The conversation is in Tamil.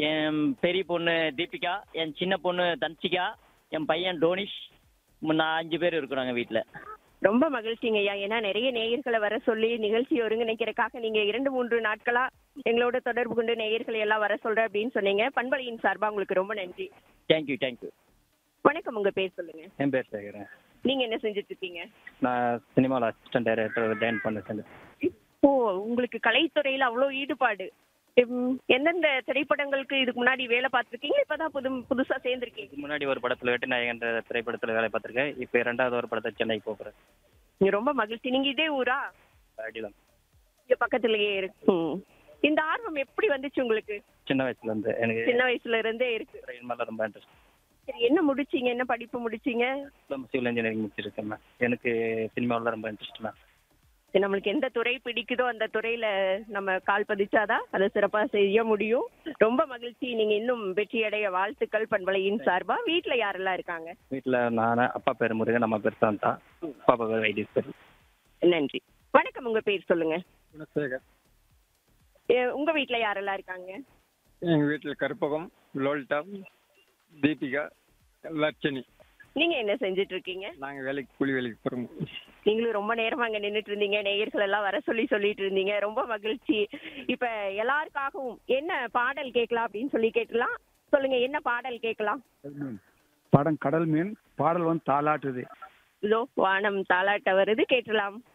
என் பெரிய பொண்ணு தீபிகா என் சின்ன பொண்ணு தன்சிகா என் பையன் டோனிஷ் நான் அஞ்சு பேர் இருக்கிறாங்க வீட்டில் ரொம்ப மகிழ்ச்சிங்க ஐயா ஏன்னா நிறைய நேயர்களை வர சொல்லி நிகழ்ச்சி ஒருங்கிணைக்கிறதுக்காக நீங்க இரண்டு மூன்று நாட்களா எங்களோட தொடர்பு கொண்டு நேயர்களை எல்லாம் வர சொல்ற அப்படின்னு சொன்னீங்க பண்பலையின் சார்பா உங்களுக்கு ரொம்ப நன்றி தேங்க்யூ தேங்க்யூ வணக்கம் உங்க பேர் சொல்லுங்க என் பேர் சேகரன் நீங்க என்ன செஞ்சுட்டு இருக்கீங்க நான் சினிமாவில் அசிஸ்டன்ட் டைரக்டர் ஜாயின் பண்ண சேர்ந்து ஓ உங்களுக்கு கலைத்துறையில அவ்வளோ ஈடுபாடு உம், எந்தெந்த திரைப்படங்களுக்கு இதுக்கு முன்னாடி வேலை பார்த்துருக்கீங்க இப்பதான் புது புதுசா சேர்ந்திருக்கீங்க இதுக்கு முன்னாடி ஒரு படத்தில் வெட்டி நாயகன்ற திரைப்படத்தில் வேலை பார்த்துருக்கேன் இப்போ இரண்டாவது ஒரு படத்தை சென்னைக்கு போகிறேன் நீங்க ரொம்ப மகிழ்ச்சி நீங்க இதே ஊரா அடிதான் இங்க பக்கத்துலயே இருக்கு ம். இந்த ஆர்வம் எப்படி வந்துச்சு உங்களுக்கு சின்ன வயசுலேருந்து எனக்கு சின்ன வயசுல இருந்தே இருக்கு ட்ரெயின் மேலே ரொம்ப இன்ட்ரெஸ்ட் சரி என்ன முடிச்சீங்க என்ன படிப்பு முடிச்சீங்க சிவில் இன்ஜினியரிங் முடிச்சிருக்கேன் மேம் எனக்கு சினிமாவில் ரொம்ப இன்ட்ரெஸ்ட் மேம் சரி, நம்மளுக்கு எந்த துறை பிடிக்குதோ அந்த துறையில நம்ம கால் பதிச்சாதான் அதை சிறப்பா செய்ய முடியும் ரொம்ப மகிழ்ச்சி நீங்க இன்னும் வெற்றியடைய வாழ்த்துக்கள் பண்பலையின் சார்பா வீட்ல யாரெல்லாம் இருக்காங்க வீட்டில் நான் அப்பா பேர் முருகன் அம்மா பேர் சாந்தா பாப்பா பேர் வைத்தீஸ்வரி நன்றி வணக்கம் உங்க பேர் சொல்லுங்க குணசேகர் ஏ, உங்க வீட்ல யாரெல்லாம் இருக்காங்க எங்கள் வீட்டில் கற்பகம் லோல்டா தீபிகா லட்சணி நீங்க என்ன செஞ்சுட்டு இருக்கீங்க நாங்கள் வேலைக்கு கூலி வேலைக்கு போகிறோம் நீங்களும் ரொம்ப நேரமா அங்க நின்னுட்டு இருந்தீங்க நேயர்கள் எல்லாம் வர சொல்லி சொல்லிட்டு இருந்தீங்க ரொம்ப மகிழ்ச்சி இப்ப எல்லாருக்காகவும் என்ன பாடல் கேட்கலாம் அப்படின்னு சொல்லி கேட்கலாம் சொல்லுங்க என்ன பாடல் கேட்கலாம் படம் கடல் மீன் பாடல் வந்து தாலாட்டுது இதோ வானம் தாலாட்ட வருது கேட்டலாம்